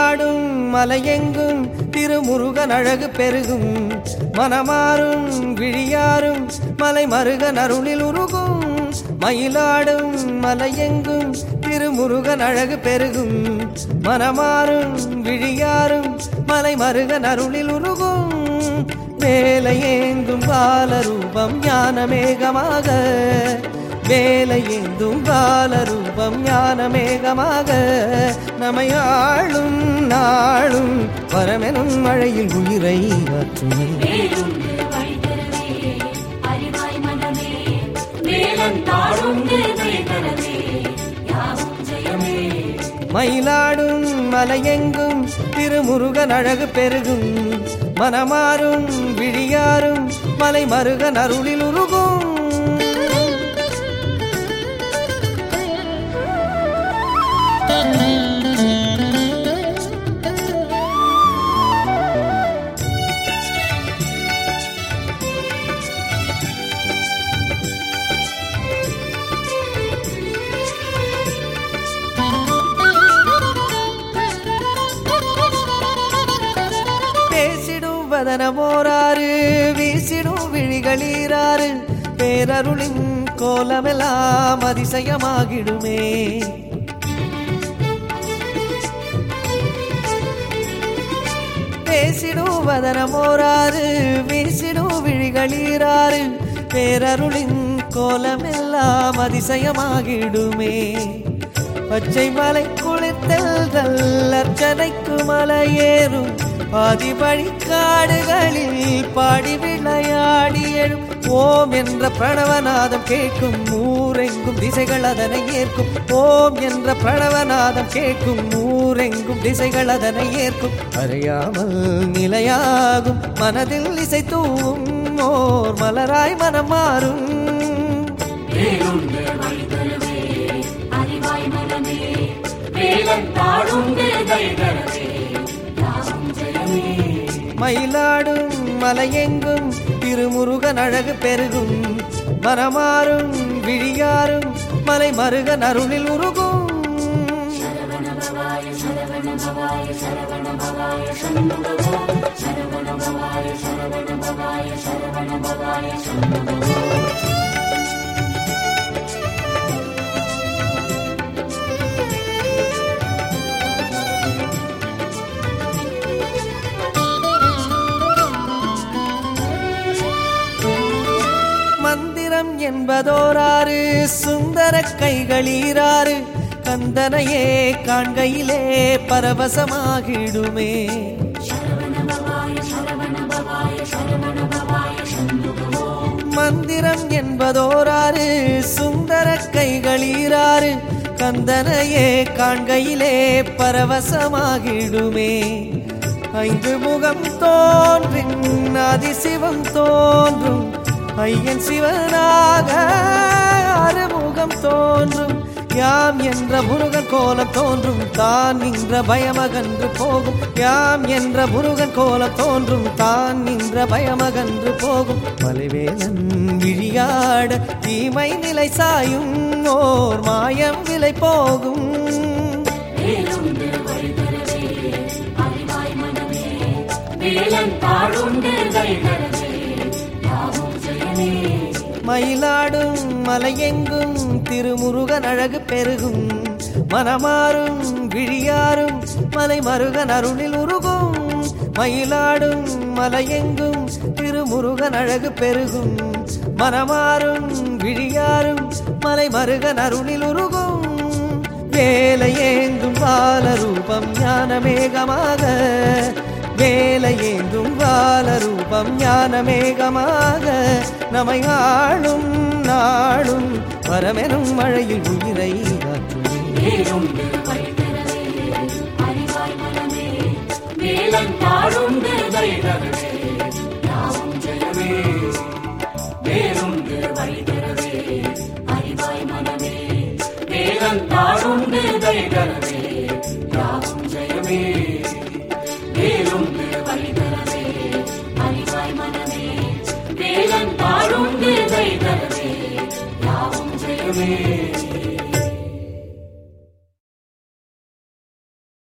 மயிலாடும் மலையெங்கும் திருமுருகன் அழகு பெருகும் மனமாறும் விழியாரும் மலை மருகன் அருளில் உருகும் மயிலாடும் மலையெங்கும் திருமுருகன் அழகு பெருகும் மனமாறும் விழியாரும் மலை மருகன் அருளில் உருகும் வேலையேந்தும் பாலரூபம் ஞானமேகமாக வேலையேந்தும் பாலரூபம் ஞானமேகமாக நமையாளும் நாளும் வரமெனும் மழையில் உயிரை ஆற்றுமே வேலுண்டு வழிதரவே அறிவாய் மனமே வேலன் தாழுந்து கைதரவே யாவும் ஜெயமே மயிலாடும் மலையெங்கும் திருமுருகன் அழகு பெருகும் மனமாறும் விழியாரும் மலை மருகன் அருளில் உருகும் பேசிடும் வதனமோராறு வீசிடும் விழிகளீராறு பேரருளின் கோலமெல்லாம் அதிசயமாகிடுமே பேசிடும் வதனமோராறு வீசிடும் விழிகளீராறு பேரருளின் கோலமெல்லாம் அதிசயமாகிடுமே பச்சை மலை குளித்தல்கள் அர்ச்சனைக்கு மலையேறும் பாதிபழி காடுகளில் பாடி விளையாடி எழும் ஓம் என்ற பிரணவநாதம் கேட்கும் ஊரெங்கும் திசைகள் அதனை ஏற்கும் ஓம் என்ற பிரணவநாதம் கேட்கும் ஊரெங்கும் திசைகள் அதனை ஏற்கும் அறியாமல் நிலையாகும் மனதில் இசை தூவும் ஓர் மலராய் மனம் மாறும் வேலுண்டு வழிதரவே அறிவாய் மனமே வேலன் தாழுந்து கைதரவே யாவும் ஜெயமே மயிலாடும் மலையெங்கும் திருமுருகன் அழகு பெருகும் மனமாறும் விழியாரும் மலை மருகன் அருளில் உருகும் சரவண பவாய சரவண பவாய சரவண பவாய சண்முகவோ சரவண பவாய சரவண பவாய சரவண பவாய சண்முகவோ மந்திரம் என்பதோராறு சுந்தர கைகளீராறு கந்தனையே காண்கையிலே பரவசமாகிடுமே சரவண பவாய சரவண பவாய சரவண பவாய சண்முகவோ மந்திரம் என்பதோராறு சுந்தர கைகளீராறு கந்தனையே காண்கையிலே பரவசமாகிடுமே ஐந்து முகம் தோன்றின் அதிசிவம் தோன்றும் ஐயன் சிவனாக அறுமுகம் தோன்றும் யாம் என்ற முருகன் கோலம் தோன்றும் தான் நின்ற பயமகன்று போகும் யாம் என்ற முருகன் கோலம் தோன்றும் தான் நின்ற பயமகன்று போகும் மலைவேலன் விழியாட தீமை நிலை சாயும் ஓர் மாயம் விலை போகும் வேலுண்டு வழிதரவே அறிவாய் மனமே வேலன் தாழுந்து கைதரவே யாவும் ஜெயமே மயிலாடும் மலையெங்கும் திருமுருகன் அழகு பெருகும் மனமாறும் விழியாரும் மலை மருகன் அருளில் உருகும் மயிலாடும் மலையெங்கும் திருமுருகன் அழகு பெருகும் மனமாறும் விழியாரும் மலை மருகன் அருளில் உருகும் வேலையேந்தும் பாலரூபம் ஞானமேகமாக வேலையேந்தும் பாலரூபம் ஞானமேகமாக நமை ஆளும் நாளும் வரமெனும் மழையில் உயிரை ஆற்றுமே வேலுண்டு வழிதரவே அறிவாய் மனமே வேலன் தாழுந்து கைதரவே யாவும் ஜெயமே வேலுண்டு வழிதரவே அறிவாய் மனமே வேலன் தாழுந்து கைதரவே யாவும் ஜெயமே வேலுண்டு வழிதரவே அறிவாய் மனமே வேலன் தாழுந்து கைதரவே யாவும் ஜெயமே